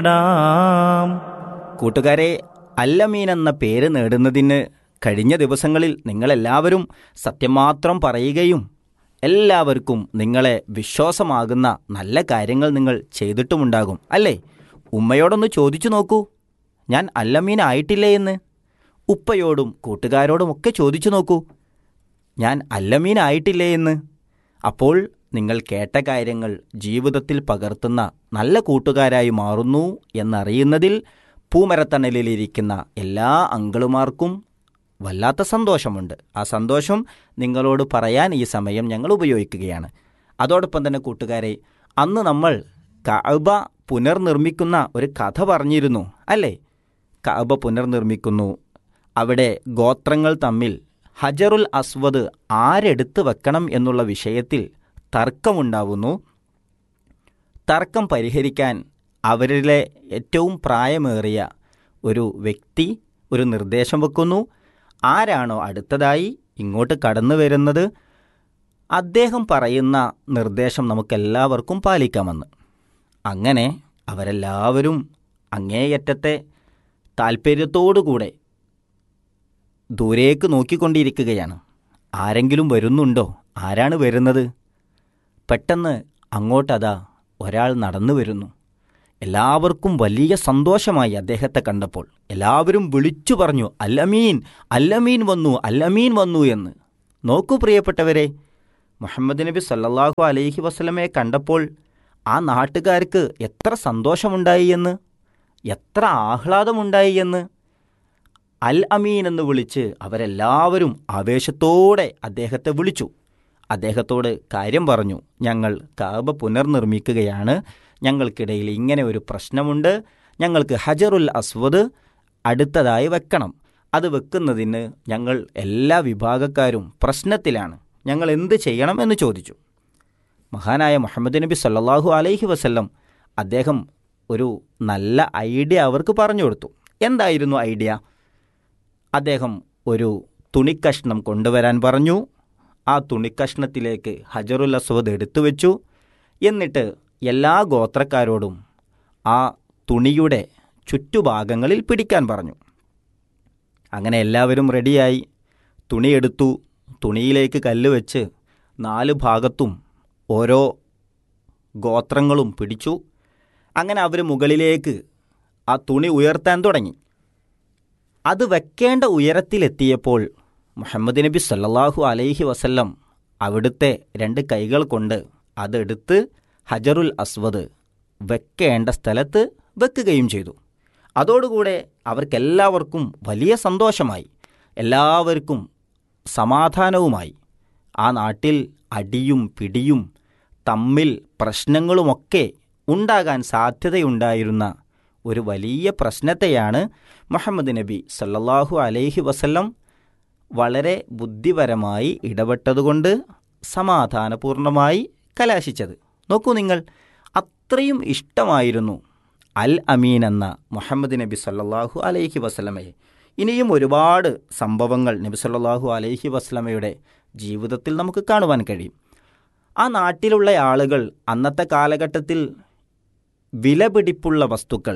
ടാം കൂട്ടുകാരെ അല്ലമീൻ എന്ന പേര് നേടുന്നതിന് കഴിഞ്ഞ ദിവസങ്ങളിൽ നിങ്ങളെല്ലാവരും സത്യം മാത്രം പറയുകയും എല്ലാവർക്കും നിങ്ങളെ വിശ്വാസമാകുന്ന നല്ല കാര്യങ്ങൾ നിങ്ങൾ ചെയ്തിട്ടുമുണ്ടാകും അല്ലേ ഉമ്മയോടൊന്ന് ചോദിച്ചു നോക്കൂ ഞാൻ അല്ലമീൻ ആയിട്ടില്ലേ എന്ന് ഉപ്പയോടും കൂട്ടുകാരോടുമൊക്കെ ചോദിച്ചു നോക്കൂ ഞാൻ അല്ലമീൻ ആയിട്ടില്ലേ എന്ന് അപ്പോൾ നിങ്ങൾ കേട്ട കാര്യങ്ങൾ ജീവിതത്തിൽ പകർത്തുന്ന നല്ല കൂട്ടുകാരായി മാറുന്നു എന്നറിയുന്നതിൽ പൂമരത്തണലിലിരിക്കുന്ന എല്ലാ അങ്കിളുമാർക്കും വല്ലാത്ത സന്തോഷമുണ്ട് ആ സന്തോഷം നിങ്ങളോട് പറയാൻ ഈ സമയം ഞങ്ങൾ ഉപയോഗിക്കുകയാണ് അതോടൊപ്പം തന്നെ കൂട്ടുകാരെ അന്ന് നമ്മൾ കഅബ പുനർനിർമ്മിക്കുന്ന ഒരു കഥ പറഞ്ഞിരുന്നു അല്ലേ കഅബ പുനർനിർമ്മിക്കുന്നു അവിടെ ഗോത്രങ്ങൾ തമ്മിൽ ഹജറുൽ അസ്വദ് ആരെടുത്ത് വെക്കണം എന്നുള്ള വിഷയത്തിൽ തർക്കമുണ്ടാവുന്നു തർക്കം പരിഹരിക്കാൻ അവരിലെ ഏറ്റവും പ്രായമേറിയ ഒരു വ്യക്തി ഒരു നിർദ്ദേശം വെക്കുന്നു ആരാണോ അടുത്തതായി ഇങ്ങോട്ട് കടന്നു വരുന്നത് അദ്ദേഹം പറയുന്ന നിർദ്ദേശം നമുക്കെല്ലാവർക്കും പാലിക്കാമെന്ന് അങ്ങനെ അവരെല്ലാവരും അങ്ങേയറ്റത്തെ താൽപ്പര്യത്തോടുകൂടെ ദൂരേക്ക് നോക്കിക്കൊണ്ടിരിക്കുകയാണ് ആരെങ്കിലും വരുന്നുണ്ടോ ആരാണ് വരുന്നത് പെട്ടെന്ന് അങ്ങോട്ടതാ ഒരാൾ നടന്നു വരുന്നു എല്ലാവർക്കും വലിയ സന്തോഷമായി അദ്ദേഹത്തെ കണ്ടപ്പോൾ എല്ലാവരും വിളിച്ചു പറഞ്ഞു അല്ലമീൻ അല്ലമീൻ വന്നു അല്ലമീൻ വന്നു എന്ന് നോക്കൂ പ്രിയപ്പെട്ടവരെ മുഹമ്മദ് നബി സല്ലല്ലാഹു അലൈഹി വസല്ലമയെ കണ്ടപ്പോൾ ആ നാട്ടുകാർക്ക് എത്ര സന്തോഷമുണ്ടായി എന്ന് എത്ര ആഹ്ലാദമുണ്ടായി എന്ന് അൽ അമീൻ എന്ന് വിളിച്ച് അവരെല്ലാവരും ആവേശത്തോടെ അദ്ദേഹത്തെ വിളിച്ചു അദ്ദേഹത്തോട് കാര്യം പറഞ്ഞു ഞങ്ങൾ കാബ പുനർനിർമ്മിക്കുകയാണ് ഞങ്ങൾക്കിടയിൽ ഇങ്ങനെ ഒരു പ്രശ്നമുണ്ട് ഞങ്ങൾക്ക് ഹജറുൽ അസ്വദ് അടുത്തതായി വെക്കണം അത് വെക്കുന്നതിന് ഞങ്ങൾ എല്ലാ വിഭാഗക്കാരും പ്രശ്നത്തിലാണ് ഞങ്ങൾ എന്ത് ചെയ്യണം എന്ന് ചോദിച്ചു മഹാനായ മുഹമ്മദ് നബി സല്ലല്ലാഹു അലൈഹി വസല്ലം അദ്ദേഹം ഒരു നല്ല ഐഡിയ അവർക്ക് പറഞ്ഞു കൊടുത്തു എന്തായിരുന്നു ഐഡിയ അദ്ദേഹം ഒരു തുണിക്കഷ്ണം കൊണ്ടുവരാൻ പറഞ്ഞു ആ തുണിക്കഷ്ണത്തിലേക്ക് ഹജറുൽ അസ്വദ് എടുത്തു വെച്ചു എന്നിട്ട് എല്ലാ ഗോത്രക്കാരോടും ആ തുണിയുടെ ചുറ്റുഭാഗങ്ങളിൽ പിടിക്കാൻ പറഞ്ഞു അങ്ങനെ എല്ലാവരും റെഡിയായി തുണിയെടുത്തു തുണിയിലേക്ക് കല്ല് വെച്ച് നാല് ഭാഗത്തും ഓരോ ഗോത്രങ്ങളും പിടിച്ചു അങ്ങനെ അവർ മുകളിലേക്ക് ആ തുണി ഉയർത്താൻ തുടങ്ങി അത് വെക്കേണ്ട ഉയരത്തിലെത്തിയപ്പോൾ മുഹമ്മദ് നബി സല്ലല്ലാഹു അലൈഹി വസല്ലം അവിടുത്തെ രണ്ട് കൈകൾ കൊണ്ട് അതെടുത്ത് ഹജറുൽ അസ്വദ് വെക്കേണ്ട സ്ഥലത്ത് വെക്കുകയും ചെയ്തു അതോടുകൂടെ അവർക്കെല്ലാവർക്കും വലിയ സന്തോഷമായി എല്ലാവർക്കും സമാധാനവുമായി ആ നാട്ടിൽ അടിയും പിടിയും തമ്മിൽ പ്രശ്നങ്ങളുമൊക്കെ ഉണ്ടാകാൻ സാധ്യതയുണ്ടായിരുന്ന ഒരു വലിയ പ്രശ്നത്തെയാണ് മുഹമ്മദ് നബി സല്ലല്ലാഹു അലൈഹി വസല്ലം വളരെ ബുദ്ധിപരമായി ഇടപെട്ടതുകൊണ്ട് സമാധാനപൂർണമായി കലാശിച്ചത് നോക്കൂ നിങ്ങൾ അത്രയും ഇഷ്ടമായിരുന്നു അൽ അമീൻ എന്ന മുഹമ്മദ് നബി സല്ലല്ലാഹു അലൈഹി വസല്ലമയെ ഇനിയും ഒരുപാട് സംഭവങ്ങൾ നബി സല്ലല്ലാഹു അലൈഹി വസല്ലമയുടെ ജീവിതത്തിൽ നമുക്ക് കാണുവാൻ കഴിയും ആ നാട്ടിലുള്ള ആളുകൾ അന്നത്തെ കാലഘട്ടത്തിൽ വിലപിടിപ്പുള്ള വസ്തുക്കൾ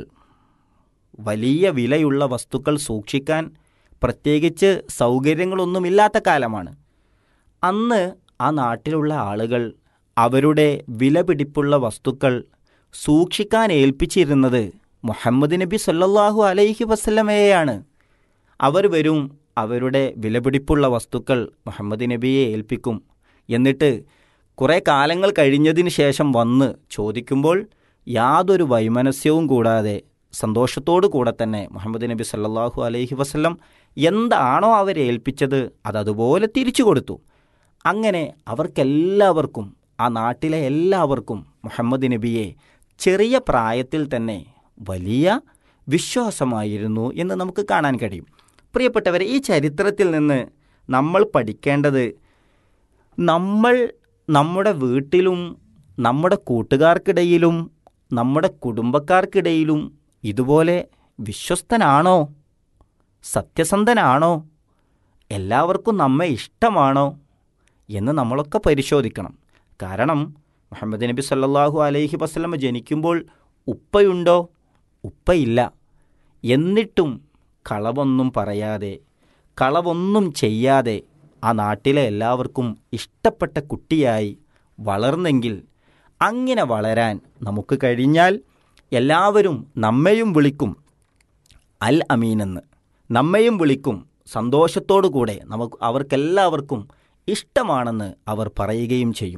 വലിയ വിലയുള്ള വസ്തുക്കൾ സൂക്ഷിക്കാൻ പ്രത്യേകിച്ച് സൗകര്യങ്ങളൊന്നുമില്ലാത്ത കാലമാണ് അന്ന് ആ നാട്ടിലുള്ള ആളുകൾ അവരുടെ വിലപിടിപ്പുള്ള വസ്തുക്കൾ സൂക്ഷിക്കാൻ ഏൽപ്പിച്ചിരുന്നത് മുഹമ്മദ് നബി സല്ലല്ലാഹു അലൈഹി വസല്ലമയെയാണ് അവർ വരും അവരുടെ വിലപിടിപ്പുള്ള വസ്തുക്കൾ മുഹമ്മദ് നബിയെ ഏൽപ്പിക്കും എന്നിട്ട് കുറേ കാലങ്ങൾ കഴിഞ്ഞതിന് ശേഷം വന്ന് ചോദിക്കുമ്പോൾ യാതൊരു വൈമനസ്യവും കൂടാതെ സന്തോഷത്തോടു കൂടെ തന്നെ മുഹമ്മദ് നബി സല്ലല്ലാഹു അലൈഹി വസല്ലം എന്താണോ അവരെ ഏൽപ്പിച്ചത് അതതുപോലെ തിരിച്ചു കൊടുത്തു അങ്ങനെ അവർക്കെല്ലാവർക്കും ആ നാട്ടിലെ എല്ലാവർക്കും മുഹമ്മദ് നബിയെ ചെറിയ പ്രായത്തിൽ തന്നെ വലിയ വിശ്വാസമായിരുന്നു എന്ന് നമുക്ക് കാണാൻ കഴിയും പ്രിയപ്പെട്ടവരെ ഈ ചരിത്രത്തിൽ നിന്ന് നമ്മൾ പഠിക്കേണ്ടത് നമ്മൾ നമ്മുടെ വീട്ടിലും നമ്മുടെ കൂട്ടുകാർക്കിടയിലും നമ്മുടെ കുടുംബക്കാർക്കിടയിലും ഇതുപോലെ വിശ്വസ്തനാണോ സത്യസന്ധനാണോ എല്ലാവർക്കും നമ്മെ ഇഷ്ടമാണോ എന്ന് നമ്മളൊക്കെ പരിശോധിക്കണം കാരണം മുഹമ്മദ് നബി സല്ലല്ലാഹു അലൈഹി വസല്ലമ ജനിക്കുമ്പോൾ ഉപ്പയുണ്ടോ ഉപ്പയില്ല എന്നിട്ടും കളവൊന്നും പറയാതെ കളവൊന്നും ചെയ്യാതെ ആ നാട്ടിലെ എല്ലാവർക്കും ഇഷ്ടപ്പെട്ട കുട്ടിയായി വളർന്നെങ്കിൽ അങ്ങനെ വളരാൻ നമുക്ക് കഴിഞ്ഞാൽ എല്ലാവരും നമ്മയും വിളിക്കും അൽ അമീനെന്ന് നമ്മയും വിളിക്കും സന്തോഷത്തോടു കൂടെ നമുക്ക് അവർക്കെല്ലാവർക്കും ഇഷ്ടമാണെന്ന് അവർ പറയുകയും ചെയ്യും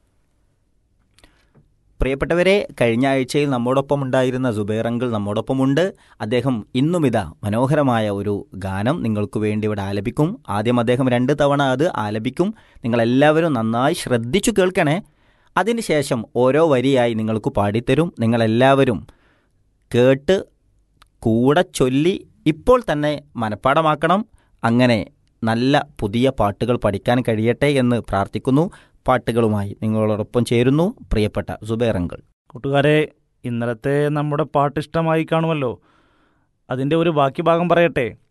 പ്രിയപ്പെട്ടവരെ കഴിഞ്ഞ ആഴ്ചയിൽ നമ്മോടൊപ്പം ഉണ്ടായിരുന്ന സുബൈറങ്കിൾ നമ്മോടൊപ്പമുണ്ട് അദ്ദേഹം ഇന്നും ഇതാ മനോഹരമായ ഒരു ഗാനം നിങ്ങൾക്ക് വേണ്ടി ഇവിടെ ആലപിക്കും ആദ്യം അദ്ദേഹം രണ്ട് തവണ അത് ആലപിക്കും നിങ്ങളെല്ലാവരും നന്നായി ശ്രദ്ധിച്ചു കേൾക്കണേ അതിനുശേഷം ഓരോ വരിയായി നിങ്ങൾക്ക് പാടിത്തരും നിങ്ങളെല്ലാവരും കേട്ട് കൂടെ ചൊല്ലി ഇപ്പോൾ തന്നെ മനഃപ്പാടമാക്കണം അങ്ങനെ നല്ല പുതിയ പാട്ടുകൾ പഠിക്കാൻ കഴിയട്ടെ എന്ന് പ്രാർത്ഥിക്കുന്നു പാട്ടുകളുമായി നിങ്ങളോടൊപ്പം ചേരുന്നു പ്രിയപ്പെട്ട സുബൈറങ്കൾ കൂട്ടുകാരെ ഇന്നലത്തെ നമ്മുടെ പാട്ട് ഇഷ്ടമായി കാണുമല്ലോ അതിൻ്റെ ഒരു ബാക്കി ഭാഗം പറയട്ടെ